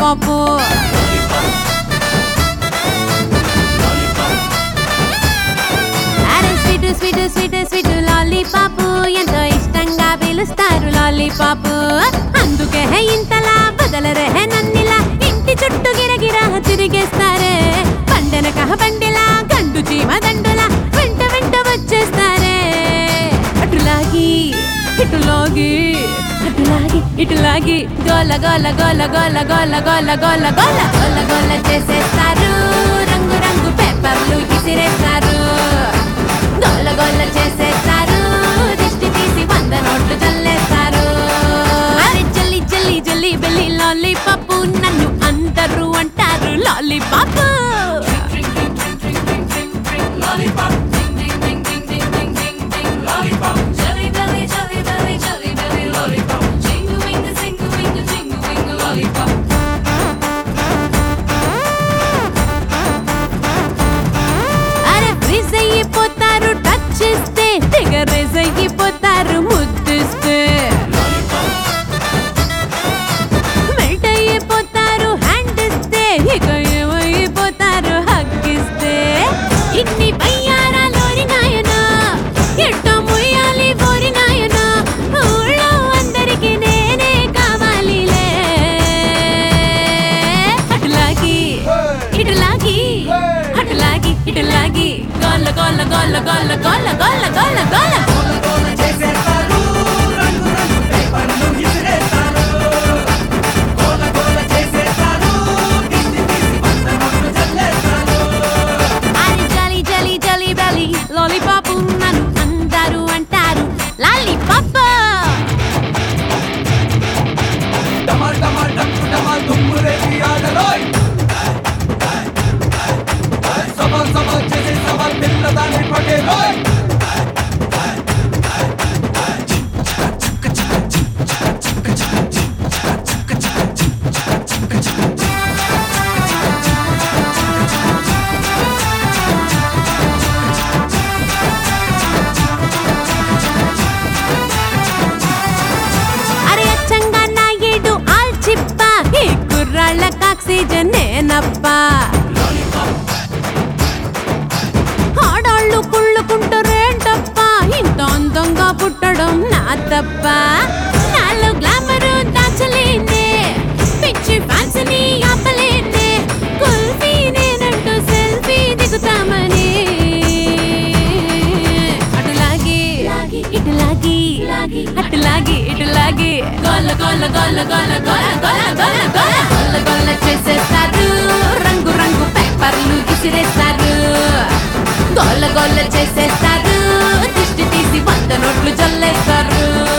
Lollipop అరే sweet sweet sweet sweet lollipop ఎంతో ఇష్టంగా పిలుస్తారు లాలీపాపు అందుకే ఇంతలా బదలరే నన్నిలా ఇంటి చుట్టూ గిరగిరా తిరిగేస్తారే పండెనక బండిలా గండు చీమ దండులా వెంట వెంట వచ్చేస్తారే అటులాగి ఇటులాగి అటులాగి ఇటులాగి గోల గోల గోల గోల గోల గోల గోల గోల గోల గోల చేసేస్తారు రంగు రంగు పేపర్లు ఇసిరేస్తారు గోల గోల చేసేస్తారు దిష్టి తీసి వంద నోట్లు చల్లేస్తారు అరే జల్లి జల్లి జల్లి బెల్లి లాలీపాపు నన్ను అందరూ అంటారు lollipop Jelly belly, jelly belly, jelly belly lollipop. Jingle wingle, jingle wingle, jingle wingle lollipop. అరే ఫ్రీజ్ అయిపోతారు టచ్ చేస్తే తెగ రేజ్ అయిపోతారు ముద్దిస్తే మెల్ట్ అయిపోతారు హ్యాండ్ ఇస్తే ఇక ఏమైపోతారు హగ్గిస్తే ఇన్ని బయ్యారాలోని నాయన ఎట్టో ముయ్యాలి పోరి నాయన ఊళ్ళో అందరికి నేనే కావాలిలే అటులాగి ఇటులాగి అటులాగి ఇటులాగి గోల గోల గోల గోల గోల గోల గోల గోల చేసేస్తారు రంగు రంగు పేపర్లు విసిరేస్తారు గోల గోల చేసేస్తారు దిష్టి తీసి వంద నోట్లు చల్లేస్తారు అరే జలి జలి జలి బలి లాలీపాప్ నన్ను అందరూ అంటారు లాలీపాప్ డమాల్ డమాల్ డమ్ము డమాల్ దుమ్ము రేపి ఆడలోయ్ సవాల్ సవాల్ చేసే సవాల్ పిల్లదాన్ని పడేలోయ్ అరే అచ్చంగా నా ఏడు ఆల్చిప్ప ఈ కుర్రాళ్ళకి ఆక్సిజన్ నేనప్ప ఆడాళ్ళు కుళ్ళుకుంటారేంటప్ప ఇంత అందంగా పుట్టడం నా తప్ప నాలో గ్లామర్ దాచలేనే పిచ్చి ఫ్యాన్స్ ని ఆపలేనే కుల్ఫీ నేనంటూ సెల్ఫీ దిగుతామని అటులాగి ఇటులాగి అటులాగి ఇటులాగి గోల గోల గోల గోల గోల గోల గోల గోల గోల గోల చేసేస్తారు రంగు రంగు పేపర్లు విసిరేస్తారు గోల గోల చేసేస్తారు దిష్టి తీసి వంద నోట్లు జల్లేస్తారు